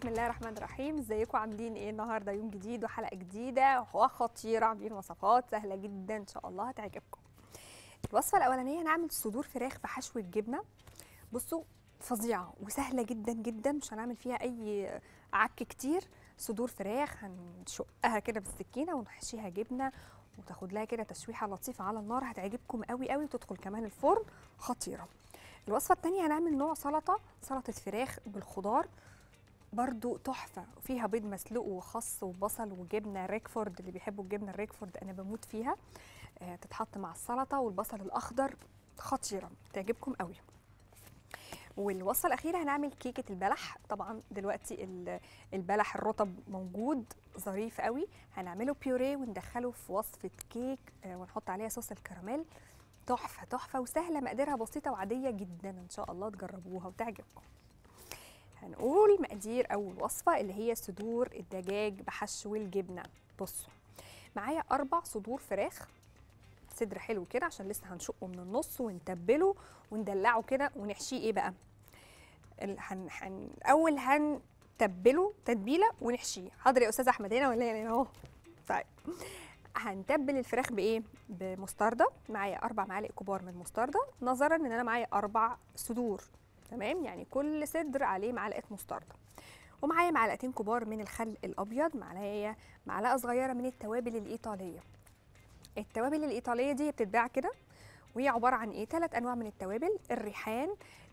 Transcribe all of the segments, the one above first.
بسم الله الرحمن الرحيم ازيكم عاملين ايه النهارده يوم جديد وحلقه جديده وخطيره عاملين وصفات سهله جدا ان شاء الله هتعجبكم الوصفه الاولانيه هنعمل صدور فراخ بحشو الجبنه بصوا فظيعه وسهله جدا جدا مش هنعمل فيها اي عك كتير صدور فراخ هنشقها كده بالسكينه ونحشيها جبنه وتاخد لها كده تشويحه لطيفه على النار هتعجبكم قوي قوي وتدخل كمان الفرن خطيره الوصفه الثانيه هنعمل نوع سلطه سلطه فراخ بالخضار برضو تحفه فيها بيض مسلوق وخس وبصل وجبنه ريكفورد اللي بيحبوا الجبنه الريكفورد انا بموت فيها آه تتحط مع السلطه والبصل الاخضر خطيره تعجبكم قوي والوصفه الاخيره هنعمل كيكه البلح طبعا دلوقتي البلح الرطب موجود ظريف قوي هنعمله بيوريه وندخله في وصفه كيك آه ونحط عليها صوص الكراميل تحفه تحفه وسهله مقاديرها بسيطه وعاديه جدا ان شاء الله تجربوها وتعجبكم هنقول مقادير اول وصفه اللي هي صدور الدجاج بحشو الجبنه بصوا معايا اربع صدور فراخ صدر حلو كده عشان لسه هنشقه من النص ونتبله وندلعه كده ونحشيه ايه بقى هن هن اول هنتبله تتبيله ونحشيه حاضر يا استاذ احمد هنا ولا هنا اهو طيب هنتبل الفراخ بايه بمستردة معايا اربع معالق كبار من المستردة نظرا ان انا معايا اربع صدور تمام يعني كل صدر عليه معلقه مستردة ومعايا معلقتين كبار من الخل الابيض معايا معلقه صغيره من التوابل الايطاليه التوابل الايطاليه دي بتتباع كده وهي عباره عن ايه ثلاث انواع من التوابل الريحان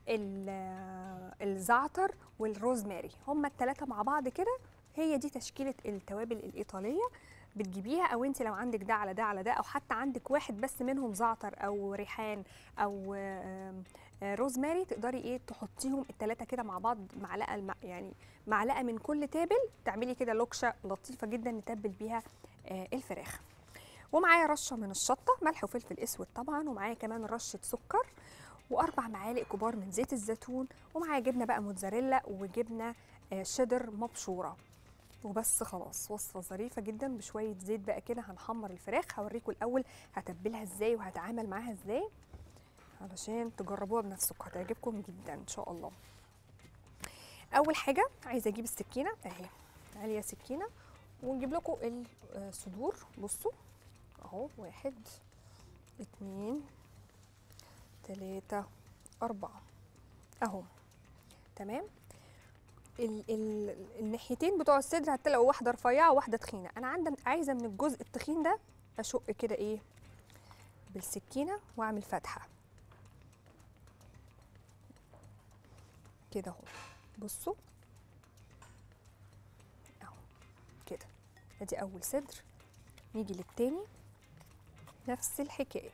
الزعتر والروزماري هما الثلاثه مع بعض كده هي دي تشكيله التوابل الايطاليه بتجيبيها او انت لو عندك ده على ده على ده او حتى عندك واحد بس منهم زعتر او ريحان او روزماري تقدري ايه تحطيهم الثلاثه كده مع بعض معلقه يعني معلقه من كل تابل تعملي كده لوكشه لطيفه جدا نتبل بيها الفراخ ومعايا رشه من الشطه ملح وفلفل اسود طبعا ومعايا كمان رشه سكر واربع معالق كبار من زيت الزيتون ومعايا جبنه بقى موتزاريلا وجبنه شيدر مبشوره وبس خلاص وصفه ظريفه جدا بشويه زيت بقى كده هنحمر الفراخ هوريكم الاول هتبلها ازاي وهتعامل معاها ازاي علشان تجربوها بنفسكم هتعجبكم جدا ان شاء الله اول حاجه عايزه اجيب السكينه اهي عاليه سكينه ونجيب لكم الصدور بصوا اهو واحد اتنين تلاتة أربعة أهو تمام ال ال الناحيتين بتوع الصدر هتلاقوا واحدة رفيعة وواحدة تخينة أنا عندي عايزة من الجزء التخين ده أشق كده إيه بالسكينة وأعمل فتحة كده أهو بصوا أهو كده أدي أول صدر نيجي للتاني نفس الحكاية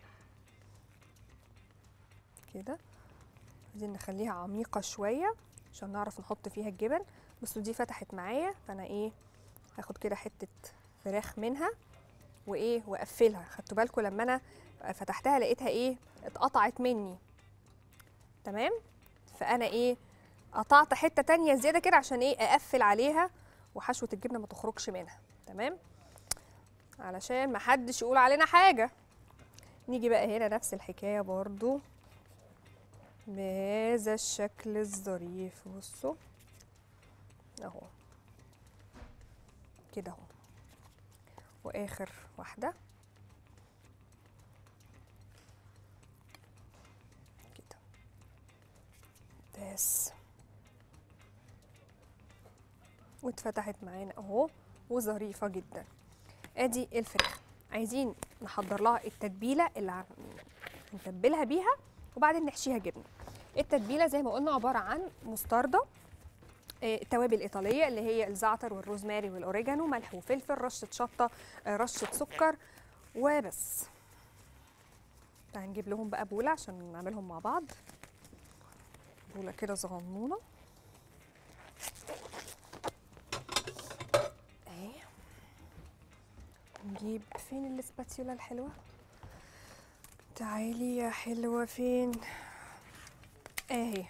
كده عايزين نخليها عميقة شوية عشان نعرف نحط فيها الجبن بصوا دي فتحت معايا فانا ايه هاخد كده حتة فراخ منها وايه واقفلها خدتوا بالكم لما انا فتحتها لقيتها ايه اتقطعت مني تمام فانا ايه قطعت حتة تانية زيادة كده عشان ايه اقفل عليها وحشوة الجبنة ما تخرجش منها تمام علشان ما حدش يقول علينا حاجة نيجي بقى هنا نفس الحكاية برضو بهذا الشكل الظريف بصوا اهو كده اهو واخر واحده كده بس واتفتحت معانا اهو وظريفه جدا ادي الفراخ عايزين نحضر لها التتبيله اللي هنتبلها بيها وبعدين نحشيها جبنه التتبيله زي ما قلنا عباره عن مستردة توابل ايطاليه اللي هي الزعتر والروزماري والاوريجانو ملح وفلفل رشه شطه رشه سكر وبس هنجيب لهم بقى بوله عشان نعملهم مع بعض بوله كده صغنونه اهي نجيب فين الاسباتيولا الحلوه تعالي يا حلوة فين اهي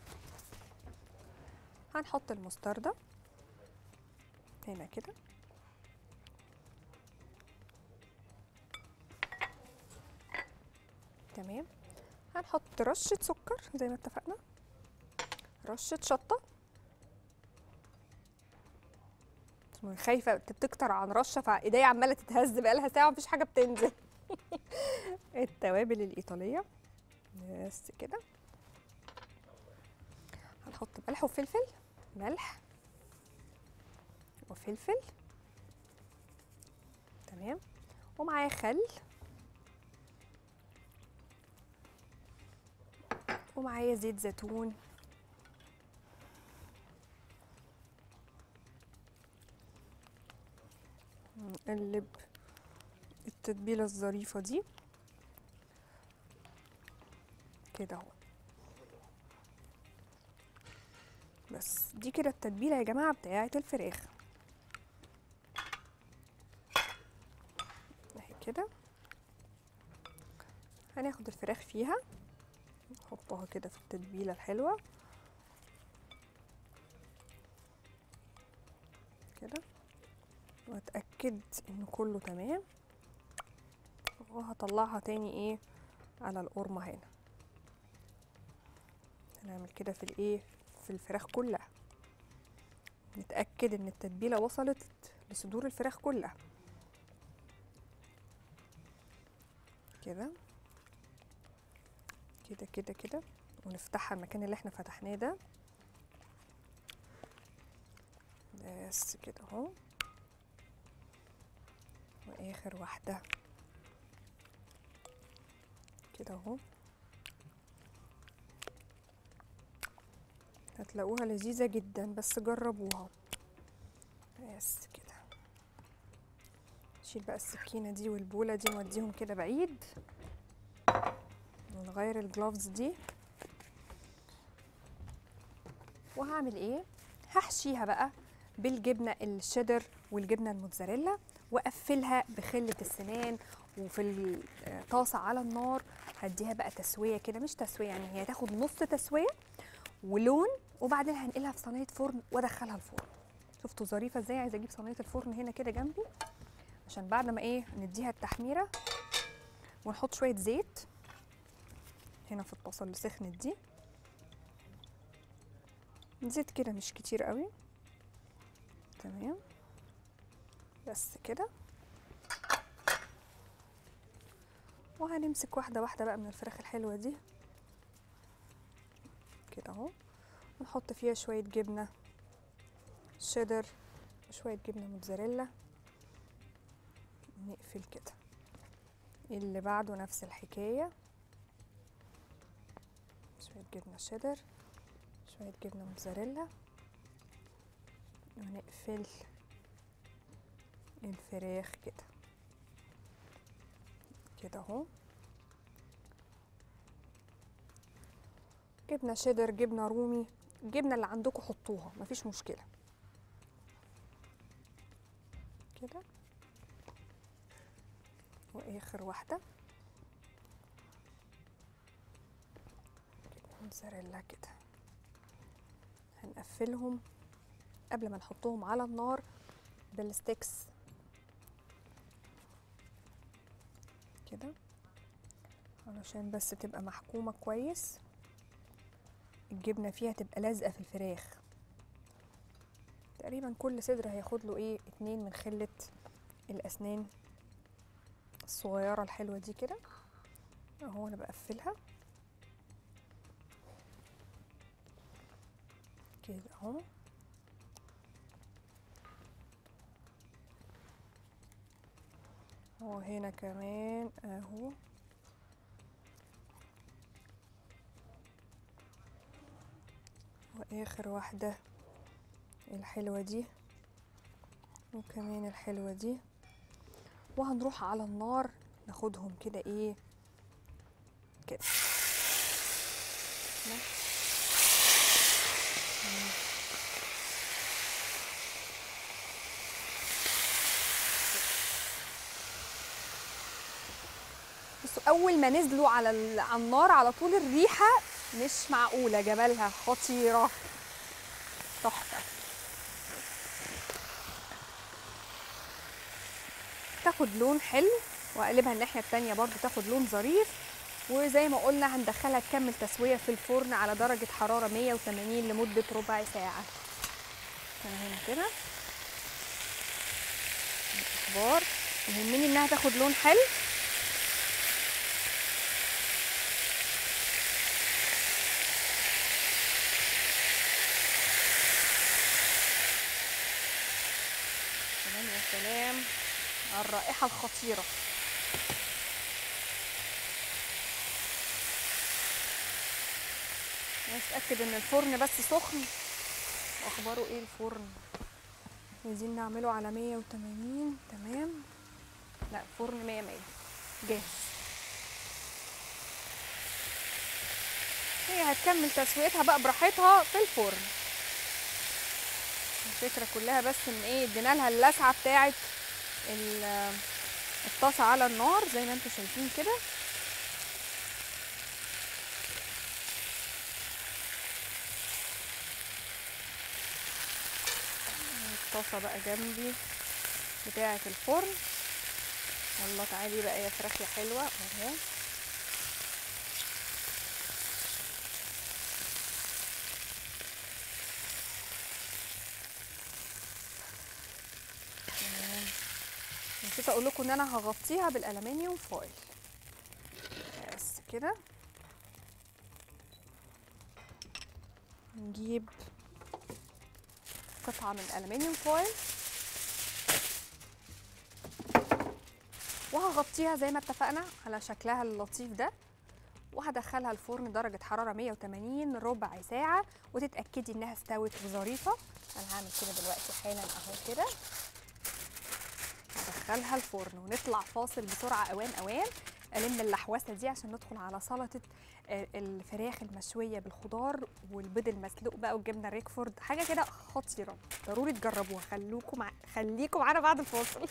هنحط المستردة هنا كده تمام هنحط رشة سكر زي ما اتفقنا رشة شطة عشان خايفه تكتر عن رشه فايديا عماله تتهز بقالها ساعه ومفيش حاجه بتنزل التوابل الايطاليه بس كده هنحط ملح وفلفل ملح وفلفل تمام ومعايا خل ومعايا زيت زيتون نقلب التتبيلة الظريفة دي كده اهو بس دي كده التتبيلة يا جماعة بتاعة الفراخ اهي كده هناخد الفراخ فيها نحطها كده في التتبيلة الحلوة كده واتأكد ان كله تمام وهطلعها تاني ايه على القرمة هنا هنعمل كده في الايه في الفراخ كلها نتأكد ان التتبيلة وصلت لصدور الفراخ كلها كده كده كده كده ونفتحها المكان اللي احنا فتحناه ده بس كده اهو واخر واحدة كده اهو هتلاقوها لذيذة جدا بس جربوها بس كده نشيل بقى السكينة دي والبولة دي نوديهم كده بعيد ونغير الجلوفز دي وهعمل ايه هحشيها بقى بالجبنة الشيدر والجبنة الموتزاريلا واقفلها بخلة السنان وفي الطاسة على النار هديها بقى تسوية كده مش تسوية يعني هي تاخد نص تسوية ولون وبعدين هنقلها في صينية فرن وادخلها الفرن شفتوا ظريفة ازاي عايزة اجيب صينية الفرن هنا كده جنبي عشان بعد ما ايه نديها التحميرة ونحط شوية زيت هنا في الطاسة اللي سخنت دي زيت كده مش كتير قوي تمام بس كده وهنمسك واحدة واحدة بقى من الفراخ الحلوة دي كده اهو ونحط فيها شوية جبنة شيدر وشوية جبنة موتزاريلا نقفل كده اللي بعده نفس الحكاية شوية جبنة شيدر شوية جبنة موتزاريلا ونقفل الفراخ كده كده اهو جبنة شيدر جبنة رومي الجبنة اللي عندكم حطوها مفيش مشكلة كده واخر واحدة جبنة موتزاريلا كده هنقفلهم قبل ما نحطهم على النار بالستيكس كده علشان بس تبقى محكومة كويس الجبنة فيها تبقى لازقة في الفراخ تقريبا كل صدر هياخد له ايه اتنين من خلة الأسنان الصغيرة الحلوة دي كده اهو انا بقفلها كده اهو وهنا كمان اهو واخر واحدة الحلوة دي وكمان الحلوة دي وهنروح على النار ناخدهم كده ايه كده بصوا اول ما نزلوا على ال- على النار على طول الريحه مش معقوله جمالها خطيره تحفه تاخد لون حلو واقلبها الناحيه التانية برضو تاخد لون ظريف وزي ما قلنا هندخلها تكمل تسويه في الفرن على درجه حراره 180 لمده ربع ساعه انا هنا كده الاخبار يهمني انها تاخد لون حلو سلام يا سلام على الرائحة الخطيرة عايز اتاكد ان الفرن بس سخن واخباره ايه الفرن عايزين نعمله على 180 تمام لا الفرن 100 100 جاهز هي هتكمل تسويتها بقى براحتها في الفرن الفكره كلها بس ان ايه ادينا لها اللسعه بتاعه ال- الطاسه على النار زي ما انتم شايفين كده الطاسه بقى جنبي بتاعه الفرن يلا تعالي بقى يا فراخ يا حلوه اهو تمام. نسيت اقول لكم ان انا هغطيها بالالومنيوم فويل بس كده نجيب قطعه من الالومنيوم فويل وهغطيها زي ما اتفقنا على شكلها اللطيف ده وهدخلها الفرن درجة حرارة 180 ربع ساعة وتتأكدي انها استوت وظريفة انا هعمل كده دلوقتي حالا اهو كده هدخلها الفرن ونطلع فاصل بسرعة اوان اوان الم اللحوسة دي عشان ندخل على سلطة آه، الفراخ المشوية بالخضار والبيض المسلوق بقى والجبنة ريكفورد حاجة كده خطيرة ضروري تجربوها خلوكم مع... خليكم معانا بعد الفاصل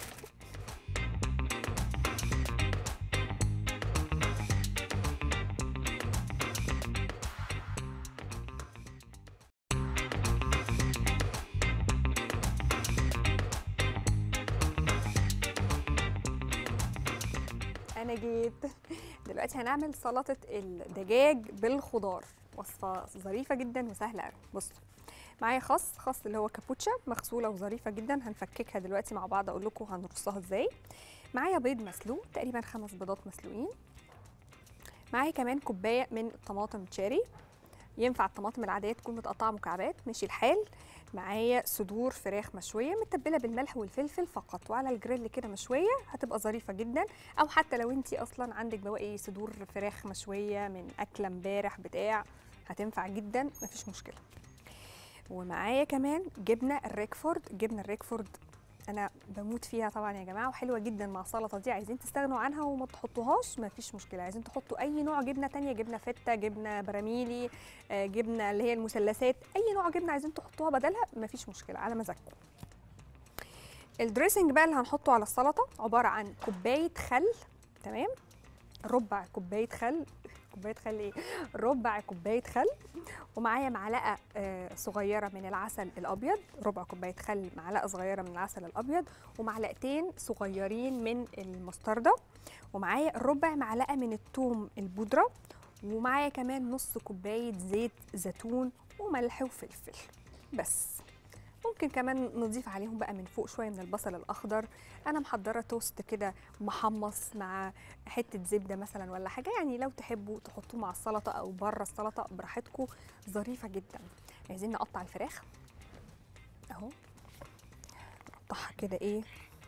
انا جيت دلوقتي هنعمل سلطه الدجاج بالخضار وصفه ظريفه جدا وسهله قوي بصوا معايا خس خس اللي هو كابوتشا مغسوله وظريفه جدا هنفككها دلوقتي مع بعض اقول لكم هنرصها ازاي معايا بيض مسلوق تقريبا خمس بيضات مسلوقين معايا كمان كوبايه من الطماطم تشيري ينفع الطماطم العاديه تكون متقطعه مكعبات ماشي الحال معايا صدور فراخ مشويه متبله بالملح والفلفل فقط وعلى الجريل كده مشويه هتبقى ظريفه جدا او حتى لو انت اصلا عندك بواقي صدور فراخ مشويه من اكله امبارح بتاع هتنفع جدا مفيش مشكله ومعايا كمان جبنه الريكفورد جبنه الريكفورد انا بموت فيها طبعا يا جماعه وحلوه جدا مع السلطه دي عايزين تستغنوا عنها وما تحطوهاش مفيش مشكله عايزين تحطوا اي نوع جبنه تانية جبنه فته جبنه براميلي آه، جبنه اللي هي المثلثات اي نوع جبنه عايزين تحطوها بدلها مفيش مشكله على مزاجكم الدريسنج بقى اللي هنحطه على السلطه عباره عن كوبايه خل تمام ربع كوبايه خل كوبايه خل ايه ربع كوبايه خل ومعايا معلقه آه، صغيره من العسل الابيض ربع كوبايه خل معلقه صغيره من العسل الابيض ومعلقتين صغيرين من المستردة ومعايا ربع معلقه من الثوم البودره ومعايا كمان نص كوبايه زيت زيتون وملح وفلفل بس ممكن كمان نضيف عليهم بقى من فوق شويه من البصل الاخضر انا محضره توست كده محمص مع حته زبده مثلا ولا حاجه يعني لو تحبوا تحطوه مع السلطه او بره السلطه براحتكم ظريفه جدا عايزين نقطع الفراخ اهو نقطعها كده ايه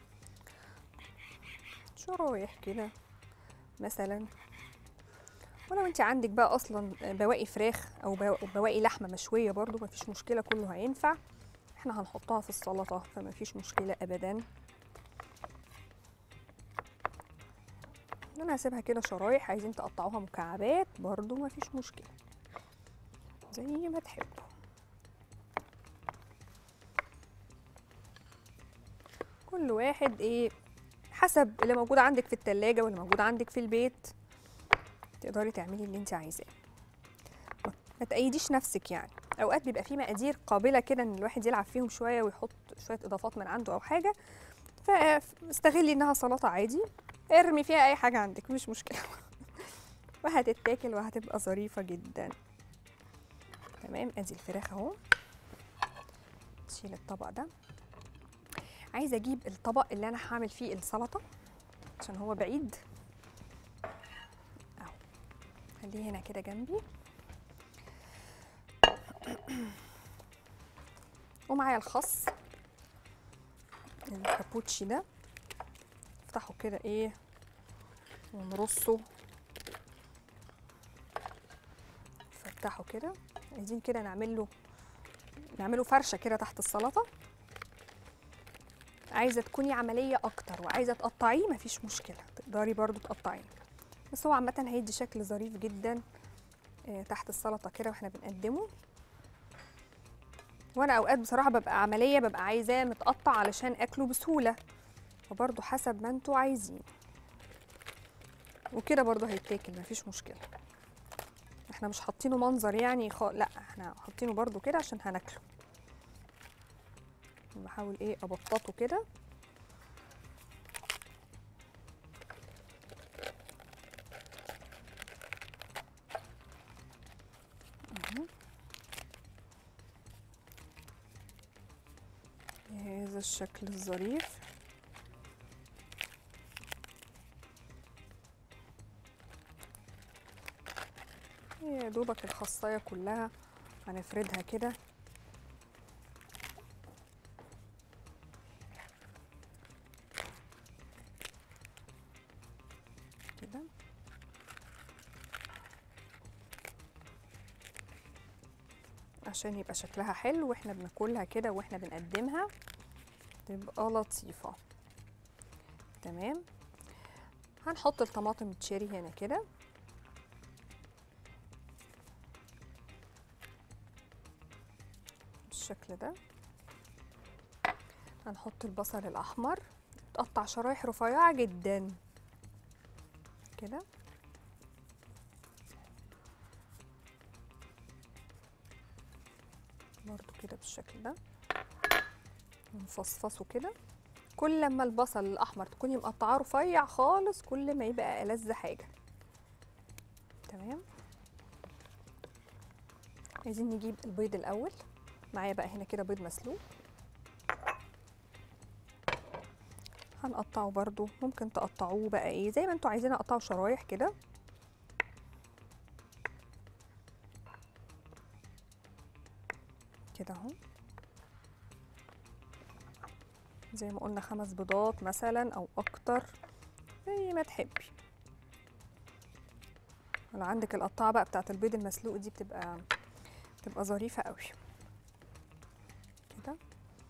شرايح كده مثلا ولو انت عندك بقى اصلا بواقي فراخ او بوا- بواقي لحمه مشويه برضو مفيش مشكله كله هينفع احنا هنحطها في السلطه فمفيش مشكله ابدا انا هسيبها كده شرايح عايزين تقطعوها مكعبات برضو مفيش مشكله زي ما تحبوا كل واحد ايه حسب اللي موجود عندك في التلاجة واللي موجود عندك في البيت تقدري تعملي اللي انت عايزاه ما- ما تأيديش نفسك يعني اوقات بيبقى في مقادير قابله كده ان الواحد يلعب فيهم شويه ويحط شويه اضافات من عنده او حاجه فاستغلي انها سلطه عادي ارمي فيها اي حاجه عندك مش مشكله وهتتاكل وهتبقى ظريفه جدا تمام ادي الفراخ اهو نشيل الطبق ده عايزه اجيب الطبق اللي انا هعمل فيه السلطه عشان هو بعيد اهو خليه هنا كده جنبي ومعايا الخس الكابوتشي ده افتحه كده ايه ونرصه نفتحه كده عايزين كده نعمل له نعمله فرشه كده تحت السلطه عايزه تكوني عمليه اكتر وعايزه تقطعيه مفيش مشكله تقدري برضو تقطعيه بس هو عامه هيدي شكل ظريف جدا آه، تحت السلطه كده واحنا بنقدمه وانا اوقات بصراحه ببقى عمليه ببقى عايزاه متقطع علشان اكله بسهوله فبرضو حسب ما انتوا عايزين وكده برضو هيتاكل مفيش مشكله احنا مش حاطينه منظر يعني خ... لا احنا حاطينه برضو كده عشان هناكله بحاول ايه ابططه كده أهو. بهذا الشكل الظريف يا دوبك الخصايه كلها هنفردها كده كده عشان يبقى شكلها حلو واحنا بناكلها كده واحنا بنقدمها تبقى لطيفة تمام هنحط الطماطم التشيري هنا كده بالشكل ده هنحط البصل الأحمر تقطع شرايح رفيعة جدا كده برضو كده بالشكل ده نفصفصه كده كل لما البصل الأحمر تكوني مقطعاه رفيع خالص كل ما يبقى ألذ حاجة تمام عايزين نجيب البيض الأول معايا بقى هنا كده بيض مسلوق هنقطعه برضو ممكن تقطعوه بقى ايه زي ما انتوا عايزين اقطعه شرايح كده كده اهو زي ما قلنا خمس بيضات مثلا او اكتر زي ما تحبي لو عندك القطاعه بقى بتاعت البيض المسلوق دي بتبقى بتبقى ظريفه قوي كده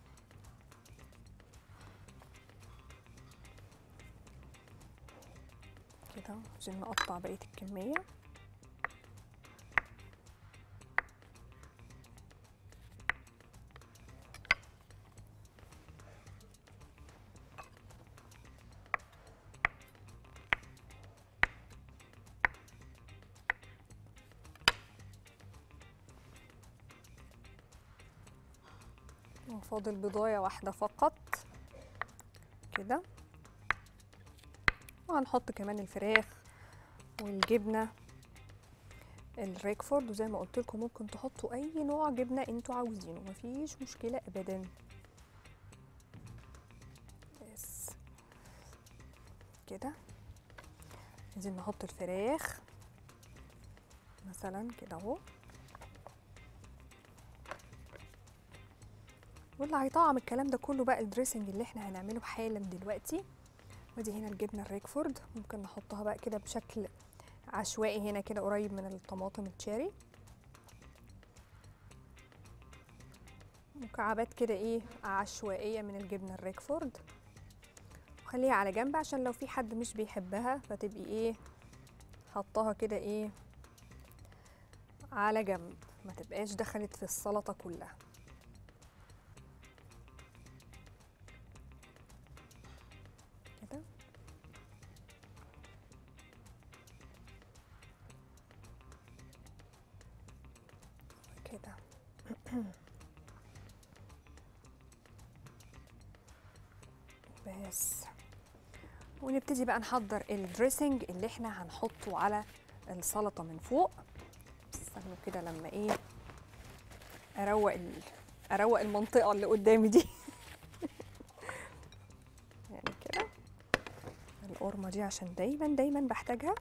كده عشان نقطع بقيه الكميه وفاضل بضايه واحده فقط كده وهنحط كمان الفراخ والجبنه الريكفورد وزي ما قلت لكم ممكن تحطوا اي نوع جبنه انتوا عاوزينه مفيش مشكله ابدا بس كده عايزين نحط الفراخ مثلا كده اهو واللي هيطعم الكلام ده كله بقى الدريسنج اللي احنا هنعمله حالا دلوقتي ودي هنا الجبنه الريكفورد ممكن نحطها بقى كده بشكل عشوائي هنا كده قريب من الطماطم التشيري مكعبات كده ايه عشوائيه من الجبنه الريكفورد وخليها على جنب عشان لو في حد مش بيحبها فتبقي ايه حطها كده ايه على جنب ما تبقاش دخلت في السلطه كلها كده كده بس ونبتدي بقى نحضر الدريسنج اللي احنا هنحطه على السلطه من فوق استنوا كده لما ايه اروق ال... اروق المنطقه اللي قدامي دي القرمه دي عشان دايما دايما بحتاجها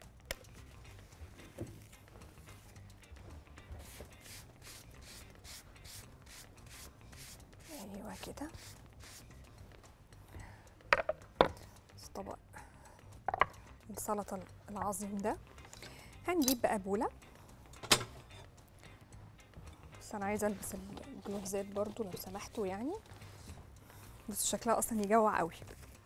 ايوه كده طبق السلطه العظيم ده هنجيب بقى بوله بس انا عايزه البس الجلوفزات برضو لو سمحتوا يعني بس شكلها اصلا يجوع قوي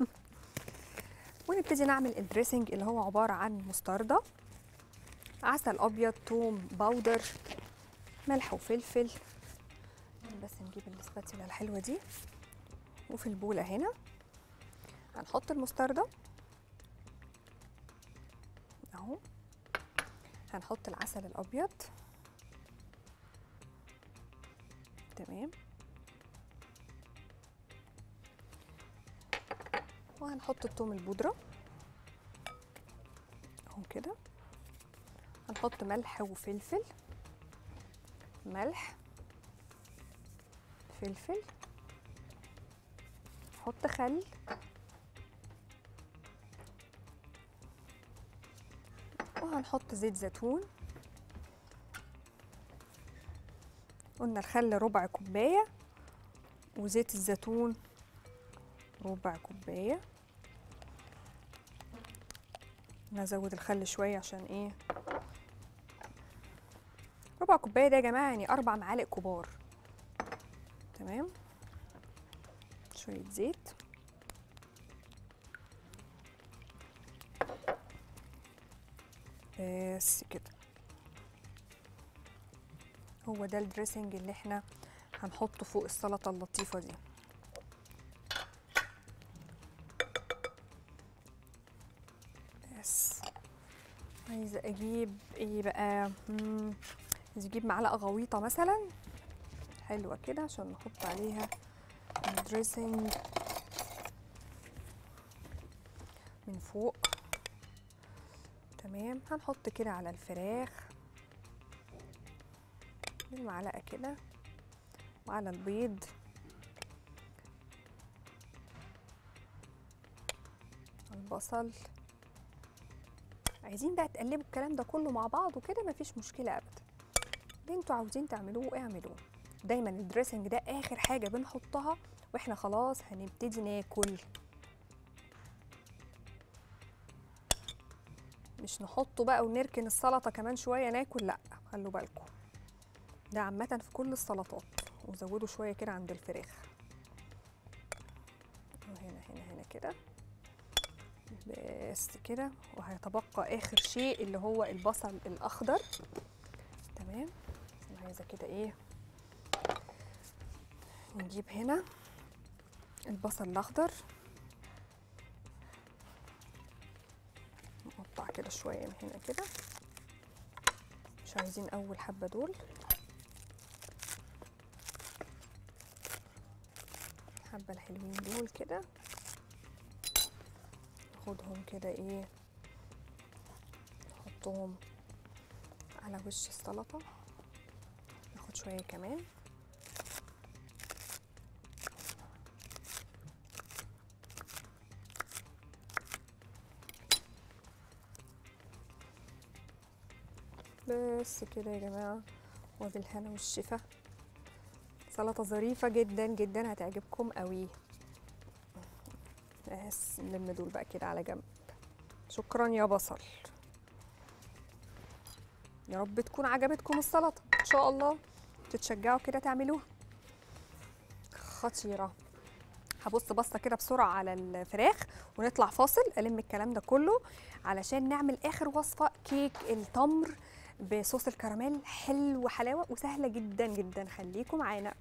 ونبتدي نعمل الدريسنج اللي هو عباره عن مستردة عسل ابيض توم باودر ملح وفلفل بس نجيب الاسباتيولا الحلوه دي وفي البوله هنا هنحط المستردة اهو هنحط العسل الابيض تمام وهنحط الثوم البودرة اهو كده هنحط ملح وفلفل ملح فلفل نحط خل وهنحط زيت زيتون قلنا الخل ربع كوباية وزيت الزيتون ربع كوباية نزود الخل شوية عشان ايه ربع كوباية ده يا جماعة يعني أربع معالق كبار تمام شوية زيت بس كده هو ده الدريسنج اللي احنا هنحطه فوق السلطة اللطيفة دي بس عايزة اجيب ايه بقى مم، عايزة اجيب معلقة غويطة مثلا حلوة كده عشان نحط عليها الدريسنج من فوق تمام هنحط كده على الفراخ بالمعلقة كده وعلى البيض البصل عايزين بقى تقلبوا الكلام ده كله مع بعض وكده مفيش مشكلة أبدا اللي انتوا عاوزين تعملوه اعملوه دايما الدريسنج ده آخر حاجة بنحطها واحنا خلاص هنبتدي ناكل مش نحطه بقى ونركن السلطة كمان شوية ناكل لأ خلوا بالكم ده عامة في كل السلطات وزودوا شوية كده عند الفراخ وهنا هنا هنا كده بس كده وهيتبقى آخر شيء اللي هو البصل الأخضر تمام بس أنا عايزة كده إيه نجيب هنا البصل الأخضر نقطع كده شوية من هنا كده مش عايزين أول حبة دول الحبة الحلوين دول كده ناخدهم كده ايه نحطهم على وش السلطة ناخد شوية كمان بس كده يا جماعة وبالهنا والشفا سلطة ظريفة جدا جدا هتعجبكم قوي بس نلم دول بقى كده على جنب شكرا يا بصل يا رب تكون عجبتكم السلطة ان شاء الله تتشجعوا كده تعملوها خطيرة هبص بصة كده بسرعة على الفراخ ونطلع فاصل ألم الكلام ده كله علشان نعمل آخر وصفة كيك التمر بصوص الكراميل حلو وحلاوة وسهلة جدا جدا خليكم معانا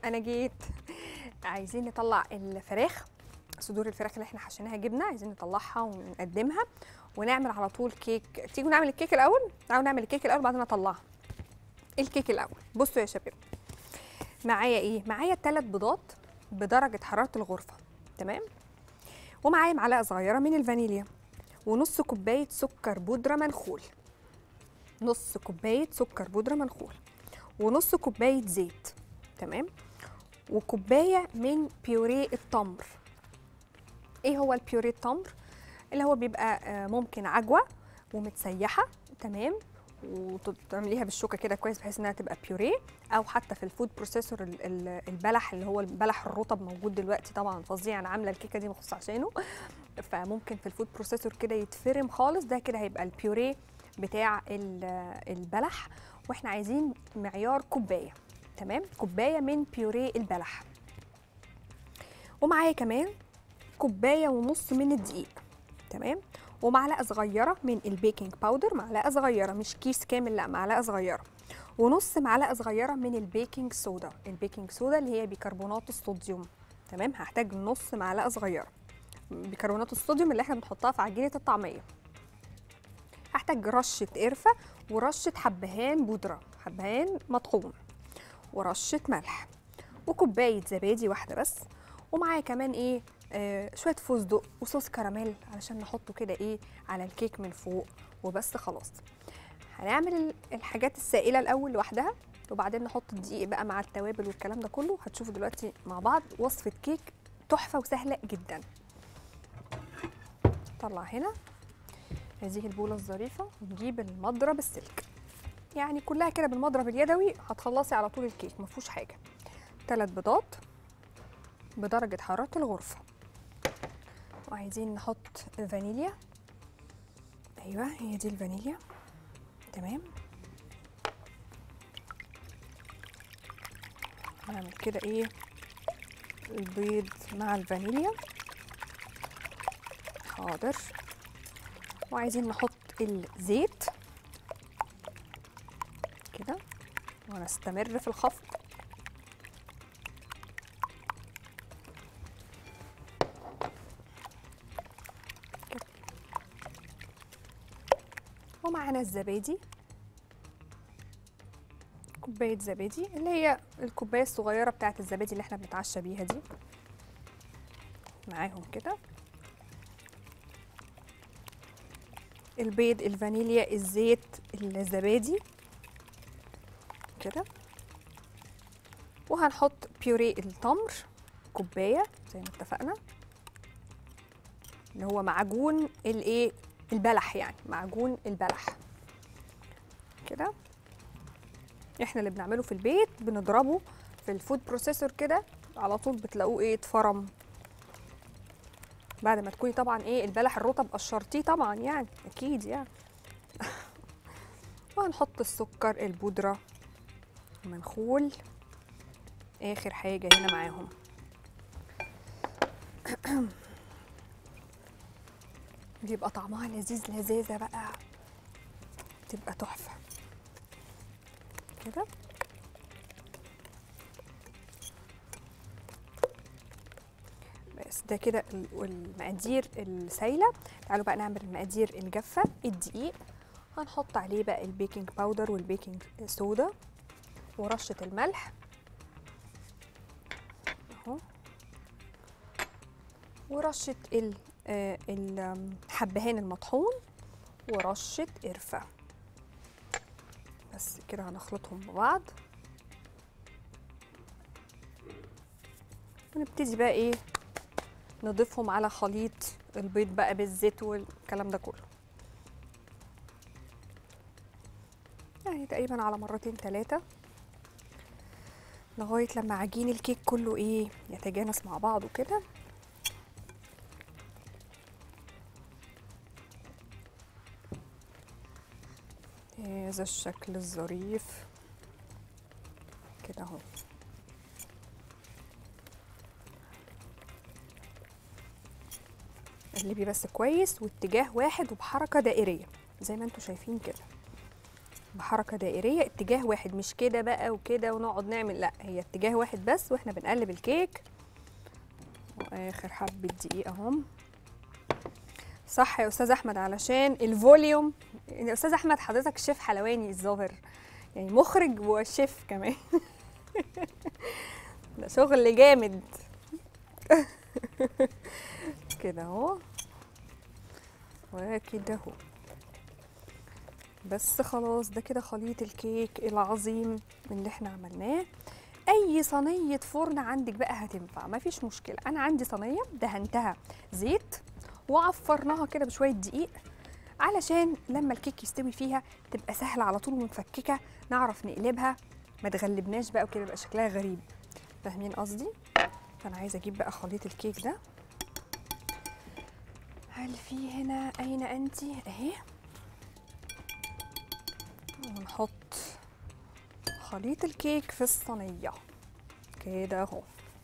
انا جيت عايزين نطلع الفراخ صدور الفراخ اللي احنا حشيناها جبنه عايزين نطلعها ونقدمها ونعمل على طول كيك تيجوا نعمل الكيك الاول تعالوا نعمل الكيك الاول بعدين اطلعها الكيك الاول بصوا يا شباب معايا ايه معايا ثلاث بيضات بدرجه حراره الغرفه تمام ومعايا معلقه صغيره من الفانيليا ونص كوبايه سكر بودره منخول نص كوبايه سكر بودره منخول ونص كوبايه زيت تمام وكوبايه من بيوريه التمر ايه هو البيوريه التمر اللي هو بيبقى آه، ممكن عجوه ومتسيحه تمام وتعمليها بالشوكه كده كويس بحيث انها تبقى بيوريه او حتى في الفود بروسيسور ال- ال- البلح اللي هو البلح الرطب موجود دلوقتي طبعا فظيع انا عامله الكيكه دي مخصوص عشانه فممكن في الفود بروسيسور كده يتفرم خالص ده كده هيبقى البيوريه بتاع ال- البلح واحنا عايزين معيار كوبايه تمام كوبايه من بيوريه البلح ومعايا كمان كوبايه ونص من الدقيق تمام ومعلقه صغيره من البيكنج باودر معلقه صغيره مش كيس كامل لا معلقه صغيره ونص معلقه صغيره من البيكنج صودا البيكنج صودا اللي هي بيكربونات الصوديوم تمام هحتاج نص معلقه صغيره بيكربونات الصوديوم اللي احنا بنحطها في عجينه الطعميه هحتاج رشه قرفه ورشه حبهان بودره حبهان مطحون ورشه ملح وكوبايه زبادي واحده بس ومعايا كمان ايه آه شويه فستق وصوص كراميل علشان نحطه كده ايه على الكيك من فوق وبس خلاص هنعمل ال- الحاجات السائله الاول لوحدها وبعدين نحط الدقيق بقى مع التوابل والكلام ده كله هتشوفوا دلوقتي مع بعض وصفه كيك تحفه وسهله جدا طلع هنا هذه البوله الظريفه ونجيب المضرب السلك يعني كلها كده بالمضرب اليدوي هتخلصي على طول الكيك ما فيهوش حاجه ثلاث بيضات بدرجه حراره الغرفه وعايزين نحط فانيليا ايوه هي دي الفانيليا تمام هنعمل كده ايه البيض مع الفانيليا حاضر وعايزين نحط الزيت كده ونستمر في الخفق كده. ومعانا الزبادي كوباية زبادي اللي هي الكوباية الصغيرة بتاعت الزبادي اللي احنا بنتعشى بيها دي معاهم كده البيض الفانيليا الزيت الزبادي كده وهنحط بيوريه التمر كوبايه زي ما اتفقنا اللي هو معجون الايه البلح يعني معجون البلح كده احنا اللي بنعمله في البيت بنضربه في الفود بروسيسور كده على طول بتلاقوه ايه اتفرم بعد ما تكوني طبعا ايه البلح الرطب قشرتيه طبعا يعني اكيد يعني وهنحط السكر البودره منخول اخر حاجه هنا معاهم بيبقى طعمها لذيذ لذيذه بقى تبقى تحفه كده بس ده كده ال- والمقادير السايله تعالوا بقى نعمل المقادير الجافه الدقيق هنحط عليه بقى البيكنج باودر والبيكنج صودا ورشه الملح اهو ورشه ال آه، الحبهان المطحون ورشه قرفه بس كده هنخلطهم ببعض ونبتدي بقى ايه نضيفهم على خليط البيض بقى بالزيت والكلام ده كله يعني تقريبا على مرتين ثلاثة لغاية لما عجين الكيك كله ايه يتجانس مع بعضه كده هذا الشكل الظريف كده اهو اقلبي بس كويس واتجاه واحد وبحركة دائرية زي ما انتوا شايفين كده بحركه دائريه اتجاه واحد مش كده بقى وكده ونقعد نعمل لا هي اتجاه واحد بس واحنا بنقلب الكيك واخر حبه دقيق اهم صح يا استاذ احمد علشان الفوليوم يا استاذ احمد حضرتك شيف حلواني الظاهر يعني مخرج وشيف كمان ده شغل جامد كده اهو وكده اهو بس خلاص ده كده خليط الكيك العظيم اللي احنا عملناه اي صينيه فرن عندك بقى هتنفع مفيش مشكله انا عندي صينيه دهنتها زيت وعفرناها كده بشويه دقيق علشان لما الكيك يستوي فيها تبقى سهله على طول ومفككه نعرف نقلبها ما تغلبناش بقى وكده يبقى شكلها غريب فاهمين قصدي فانا عايزه اجيب بقى خليط الكيك ده هل في هنا اين انت اهي ونحط خليط الكيك في الصينيه كده اهو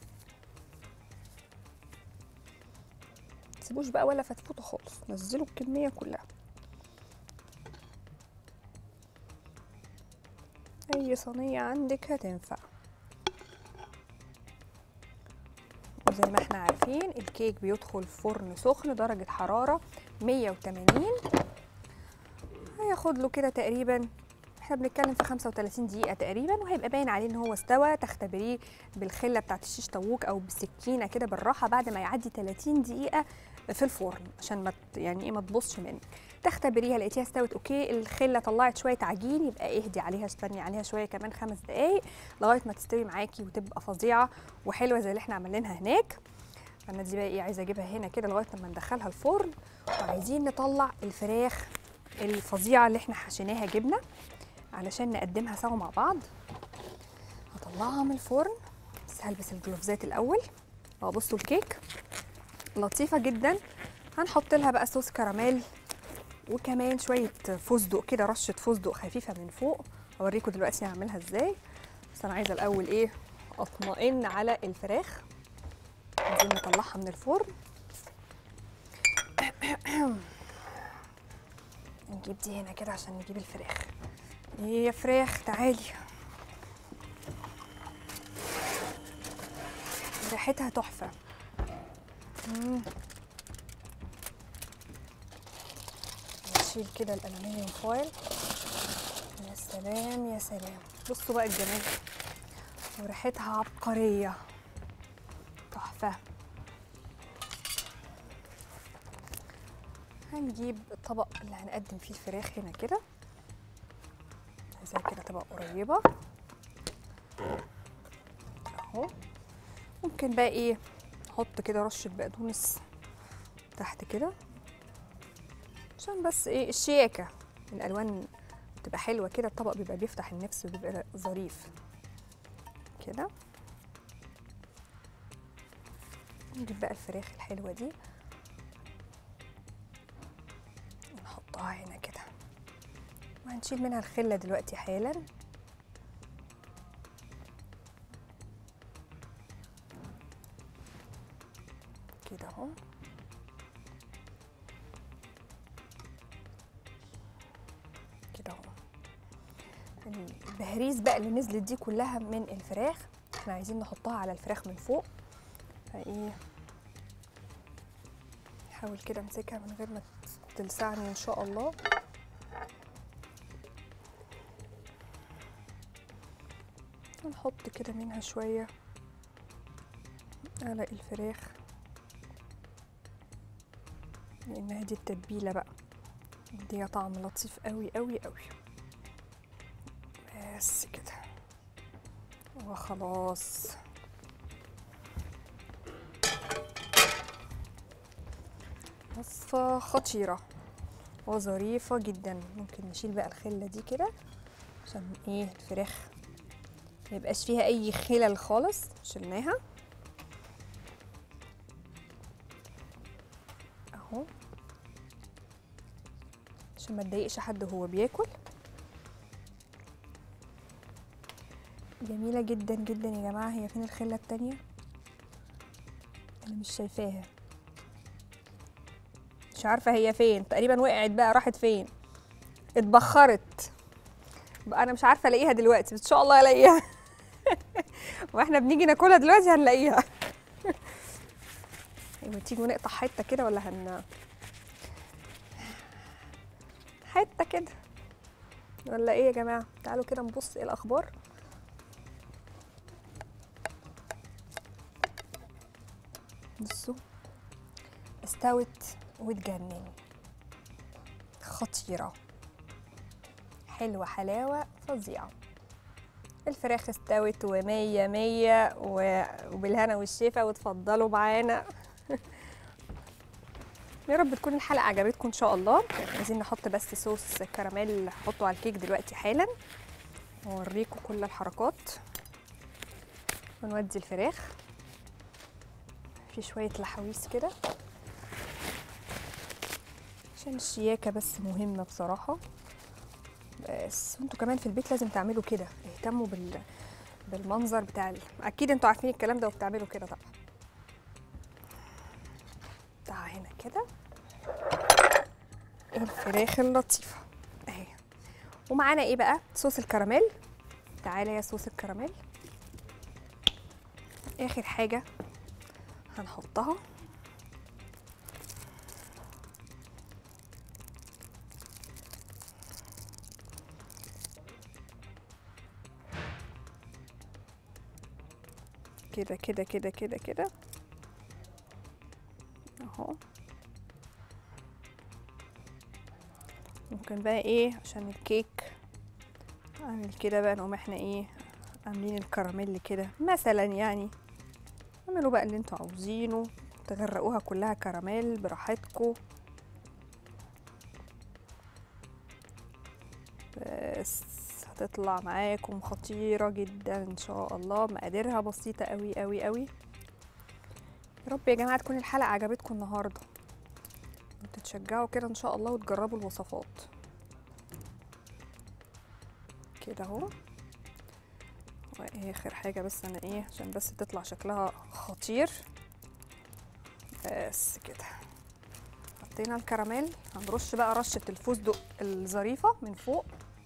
تسيبوش بقى ولا فتفوته خالص نزلوا الكميه كلها اي صينيه عندك هتنفع وزي ما احنا عارفين الكيك بيدخل فرن سخن درجه حراره 180 هياخد له كده تقريبا احنا بنتكلم في 35 دقيقة تقريبا وهيبقى باين عليه ان هو استوى تختبريه بالخلة بتاعت الشيش طاووق او بالسكينة كده بالراحة بعد ما يعدي 30 دقيقة في الفرن عشان ما ت- يعني ايه ما تبصش منك تختبريها لقيتيها استوت اوكي الخلة طلعت شوية عجين يبقى اهدي عليها استني عليها شوية كمان خمس دقايق لغاية ما تستوي معاكي وتبقى فظيعة وحلوة زي اللي احنا عاملينها هناك انا دي بقى ايه عايزة اجيبها هنا كده لغاية لما ندخلها الفرن وعايزين نطلع الفراخ الفظيعة اللي احنا حشيناها جبنة علشان نقدمها سوا مع بعض هطلعها من الفرن بس هلبس الجلوفزات الاول اه بصوا الكيك لطيفه جدا هنحط لها بقى صوص كراميل وكمان شويه فستق كده رشه فستق خفيفه من فوق اوريكم دلوقتي هعملها ازاي بس انا عايزه الاول ايه اطمئن على الفراخ عايزين نطلعها من الفرن نجيب دي هنا كده عشان نجيب الفراخ ايه يا فراخ تعالي ريحتها تحفة مم. نشيل كده الألمنيوم فويل يا سلام يا سلام بصوا بقى الجمال وريحتها عبقرية تحفة هنجيب الطبق اللي هنقدم فيه الفراخ هنا كده عايزاها كده تبقى قريبة اهو ممكن بقى ايه نحط كده رشة بقدونس تحت كده عشان بس ايه الشياكة الألوان بتبقى حلوة كده الطبق بيبقى بيفتح النفس وبيبقى ظريف كده نجيب بقى الفراخ الحلوة دي ونحطها هنا كده وهنشيل منها الخلة دلوقتي حالا كده اهو كده اهو البهريز بقى اللي نزلت دي كلها من الفراخ احنا عايزين نحطها على الفراخ من فوق فايه نحاول كده امسكها من غير ما تلسعني ان شاء الله ونحط كده منها شوية على الفراخ لانها دي التتبيلة بقى دي طعم لطيف قوي قوي قوي بس كده وخلاص وصفة خطيرة وظريفة جدا ممكن نشيل بقى الخلة دي كده عشان ايه الفراخ ما يبقاش فيها اي خلل خالص شلناها اهو عشان ما تضايقش حد وهو بياكل جميلة جدا جدا يا جماعة هي فين الخلة التانية انا مش شايفاها مش عارفة هي فين تقريبا وقعت بقى راحت فين اتبخرت بقى انا مش عارفه الاقيها دلوقتي بس ان شاء الله الاقيها واحنا بنيجي ناكلها دلوقتي هنلاقيها ايوه تيجوا نقطع حته كده ولا هن حته كده ولا ايه يا جماعه تعالوا كده نبص ايه الاخبار بصوا استوت وتجنن خطيره حلوه حلاوه فظيعه الفراخ استوت ومية مية و- وبالهنا والشفا وتفضلوا معانا يا رب تكون الحلقة عجبتكم إن شاء الله عايزين نحط بس صوص كراميل نحطه على الكيك دلوقتي حالا وأوريكم كل الحركات ونودي الفراخ في شوية لحويس كده عشان الشياكة بس مهمة بصراحة بس وانتوا كمان في البيت لازم تعملوا كده اهتموا بال بالمنظر بتاع ال... اكيد انتوا عارفين الكلام ده وبتعملوا كده طبعا تعال هنا كده الفراخ اللطيفه اهي ومعانا ايه بقى صوص الكراميل تعالى يا صوص الكراميل اخر حاجه هنحطها كده كده كده كده كده اهو ممكن بقى ايه عشان الكيك اعمل كده بقى نقوم احنا ايه عاملين الكراميل كده مثلا يعني اعملوا بقى اللي انتوا عاوزينه تغرقوها كلها كراميل براحتكم بس هتطلع معاكم خطيرة جدا ان شاء الله مقاديرها بسيطة قوي قوي قوي يا رب يا جماعة تكون الحلقة عجبتكم النهاردة وتتشجعوا كده ان شاء الله وتجربوا الوصفات كده اهو واخر حاجة بس انا ايه عشان بس تطلع شكلها خطير بس كده حطينا الكراميل هنرش بقى رشة الفستق الظريفة من فوق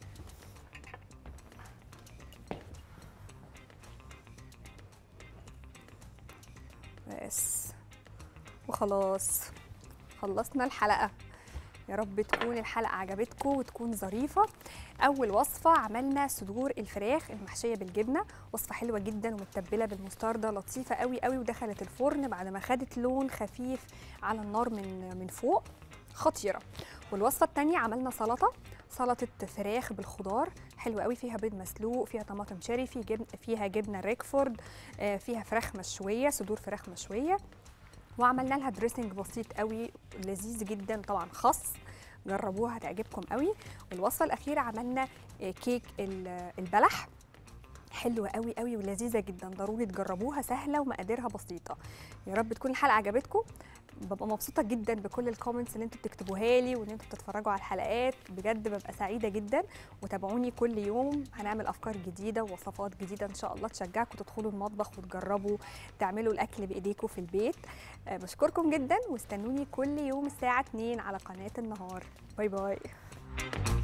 بس وخلاص خلصنا الحلقة يا رب تكون الحلقة عجبتكم وتكون ظريفة أول وصفة عملنا صدور الفراخ المحشية بالجبنة وصفة حلوة جدا ومتبلة بالمستردة لطيفة قوي قوي ودخلت الفرن بعد ما خدت لون خفيف على النار من من فوق خطيرة والوصفة التانية عملنا سلطة سلطة فراخ بالخضار حلوة قوي فيها بيض مسلوق فيها طماطم شيري في جبن فيها جبنة ريكفورد آه، فيها فراخ مشوية صدور فراخ مشوية وعملنا لها دريسنج بسيط قوي لذيذ جدا طبعا خاص جربوها هتعجبكم قوي والوصفه الاخيره عملنا آه، كيك ال- البلح حلوة قوي قوي ولذيذة جدا ضروري تجربوها سهلة ومقاديرها بسيطة يا رب تكون الحلقة عجبتكم ببقى مبسوطة جدا بكل الكومنتس اللي انتوا بتكتبوها لي وان انتوا بتتفرجوا على الحلقات بجد ببقى سعيدة جدا وتابعوني كل يوم هنعمل افكار جديدة ووصفات جديدة ان شاء الله تشجعكم تدخلوا المطبخ وتجربوا تعملوا الاكل بايديكم في البيت آه، بشكركم جدا واستنوني كل يوم الساعة 2 على قناة النهار باي باي